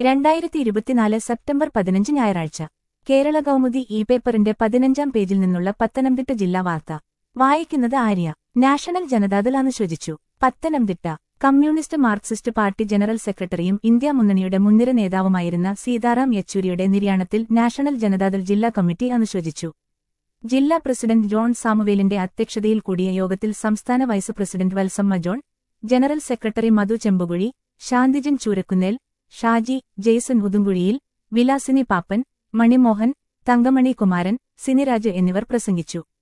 രണ്ടായിരത്തി ഇരുപത്തിനാല് സെപ്റ്റംബർ പതിനഞ്ച് ഞായറാഴ്ച കേരള കൗമുദി ഇ പേപ്പറിന്റെ പതിനഞ്ചാം പേജിൽ നിന്നുള്ള പത്തനംതിട്ട ജില്ലാ വാർത്ത വായിക്കുന്നത് ആര്യ നാഷണൽ ജനതാദൾ അനുശോചിച്ചു Pathanamthitta Communist Marxist Party general സെക്രട്ടറിയും ഇന്ത്യ മുന്നണിയുടെ മുൻനിര നേതാവുമായിരുന്ന സീതാറാം യെച്ചൂരിയുടെ നിര്യാണത്തിൽ നാഷണൽ ജനതാദൾ ജില്ലാ കമ്മിറ്റി അനുശോചിച്ചു ജില്ലാ പ്രസിഡന്റ് ജോൺ സാമുവേലിന്റെ അധ്യക്ഷതയിൽ കൂടിയ യോഗത്തിൽ സംസ്ഥാന vice president Valsamma John general secretary Madhu Chembukuzhi Santhijan Choorakkunnel Shaji Jaison Uthunkuzhiyil Vilasini Pappan Manimohan Thankamani Kumaran Siniraj എന്നിവർ പ്രസംഗിച്ചു